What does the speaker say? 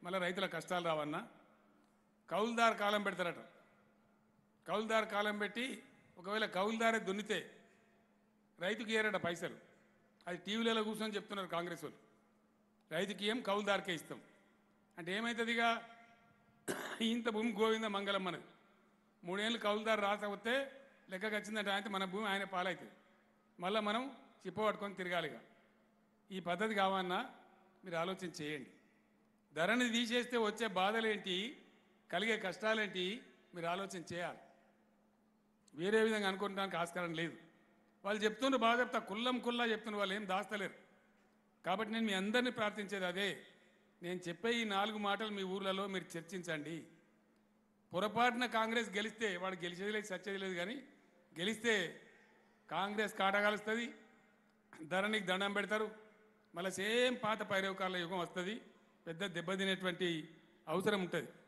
మళ్ళీ రైతుల కష్టాలు రావన్నా కౌలుదారు కాలం పెడతారట కౌలుదారు కాలం పెట్టి ఒకవేళ కౌలుదారే దున్నితే రైతుకి ఏరట పైసలు అది టీవీలలో కూర్చొని చెప్తున్నారు కాంగ్రెస్ వాళ్ళు రైతుకి ఏం కౌలుదారికే ఇస్తాం అంటే ఏమవుతుంది ఇక ఇంత భూమి గోవింద మంగళం మనది మూడేళ్ళు కౌలుదారు రాకపోతే లెక్కకు వచ్చిందంటే ఆయన మన భూమి ఆయన పాలవుతుంది మళ్ళీ మనం చిప్ప పట్టుకొని తిరగాలిగా ఈ పద్ధతి కావన్నా మీరు ఆలోచన చేయండి ధరని తీసేస్తే వచ్చే బాధలేంటి కలిగే కష్టాలేంటి మీరు ఆలోచన చేయాలి వేరే విధంగా అనుకోవడానికి ఆస్కారం లేదు వాళ్ళు చెప్తుండ్రు బాగా చెప్తా కుల్లం కుల్లా చెప్తున్నారు వాళ్ళు ఏం దాస్తలేరు కాబట్టి నేను మీ అందరినీ ప్రార్థించేది అదే నేను చెప్పే ఈ నాలుగు మాటలు మీ ఊర్లలో మీరు చర్చించండి పొరపాటున కాంగ్రెస్ గెలిస్తే వాడు గెలిచేది లేదు సచ్చేది లేదు కానీ గెలిస్తే కాంగ్రెస్ కాటగాలుస్తుంది ధరణికి దండం పెడతారు మళ్ళీ సేమ్ పాత పైరవకాల యుగం వస్తుంది పెద్ద దెబ్బతినేటువంటి అవసరం ఉంటుంది